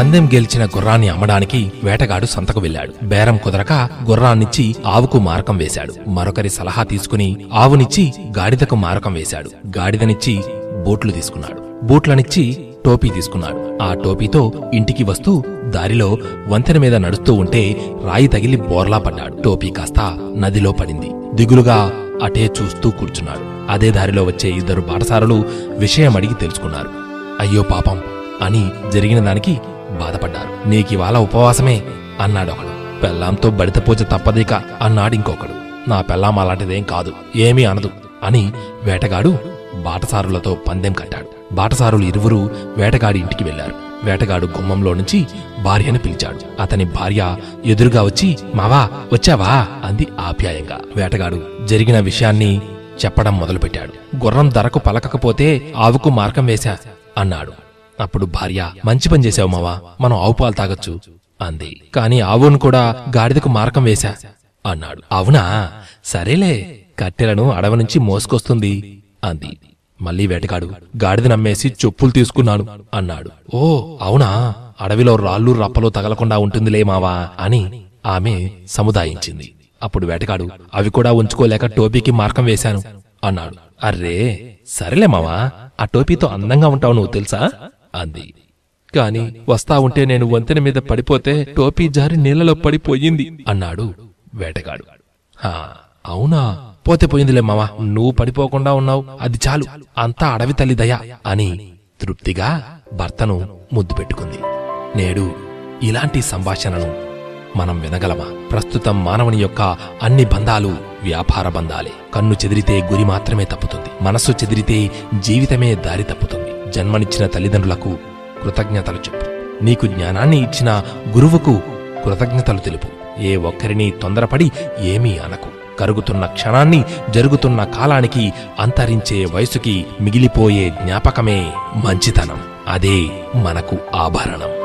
పందెం గెలిచిన గుర్రాన్ని అమ్మడానికి వేటగాడు సంతకు వెళ్ళాడు బేరం కుదరక గుర్రాన్నిచ్చి ఆవుకు మారకం వేశాడు మరొకరి సలహా తీసుకుని ఆవునిచ్చి గాడిదకు మారకం వేశాడు గాడిదనిచ్చి బూట్లు తీసుకున్నాడు బూట్లనిచ్చి టోపీ తీసుకున్నాడు ఆ టోపీతో ఇంటికి వస్తూ దారిలో వంతెన మీద నడుస్తూ ఉంటే రాయి తగిలి బోర్లా పడ్డాడు టోపీ కాస్త నదిలో పడింది దిగులుగా అటే చూస్తూ కూర్చున్నాడు అదే దారిలో వచ్చే ఇద్దరు బాటసారులు విషయం అడిగి తెలుసుకున్నారు అయ్యో పాపం అని జరిగిన దానికి బాధపడ్డారు నీకివాళ ఉపవాసమే అన్నాడొకడు పెళ్ళాంతో బడిత పూజ తప్పదిక అన్నాడింకొకడు నా పెళ్ళాం అలాంటిదేం కాదు ఏమీ అనదు అని వేటగాడు బాటసారులతో పందెం కట్టాడు బాటసారులు ఇరువురు వేటగాడి ఇంటికి వెళ్లారు వేటగాడు గుమ్మంలో నుంచి భార్యను పిలిచాడు అతని భార్య ఎదురుగా వచ్చి మావా వచ్చావా అంది ఆప్యాయంగా వేటగాడు జరిగిన విషయాన్ని చెప్పడం మొదలుపెట్టాడు గుర్రం ధరకు పలకకపోతే ఆవుకు మార్గం వేశా అన్నాడు అప్పుడు భార్య మంచి పని చేశావు మావా మనం ఆవు పాలు తాగొచ్చు అంది కాని ఆవును కూడా గాడిదకు మార్గం వేశా అన్నాడు అవునా సరేలే కట్టెలను అడవి నుంచి మోసుకొస్తుంది అంది మళ్ళీ వేటగాడు గాడిద నమ్మేసి చెప్పులు తీసుకున్నాను అన్నాడు ఓ అవునా అడవిలో రాళ్ళు రప్పలు తగలకుండా ఉంటుందిలే మావా అని ఆమె సముదాయించింది అప్పుడు వేటగాడు అవి కూడా ఉంచుకోలేక టోపీకి మార్కం వేశాను అన్నాడు అర్రే సరేలే మావా ఆ టోపీతో అందంగా ఉంటావు నువ్వు తెలుసా అంది కాని వస్తా ఉంటే నేను వంతెన మీద పడిపోతే టోపీ జారి నీళ్లలో పడిపోయింది అన్నాడు వేటగాడు "హా, అవునా పోతే పోయిందిలే మావా నువ్వు పడిపోకుండా ఉన్నావు అది చాలు అంతా అడవి తల్లి దయ అని తృప్తిగా భర్తను ముద్దు పెట్టుకుంది నేడు ఇలాంటి సంభాషణను మనం వినగలమా ప్రస్తుతం మానవుని యొక్క అన్ని బంధాలు వ్యాపార బంధాలే కన్ను చెదిరితే గురి మాత్రమే తప్పుతుంది మనస్సు చెదిరితే జీవితమే దారి తప్పుతుంది జన్మనిచ్చిన తల్లిదండ్రులకు కృతజ్ఞతలు చెప్పు నీకు జ్ఞానాన్ని ఇచ్చిన గురువుకు కృతజ్ఞతలు తెలుపు ఏ ఒక్కరిని తొందరపడి ఏమీ అనకు కరుగుతున్న క్షణాన్ని జరుగుతున్న కాలానికి అంతరించే వయసుకి మిగిలిపోయే జ్ఞాపకమే మంచితనం అదే మనకు ఆభరణం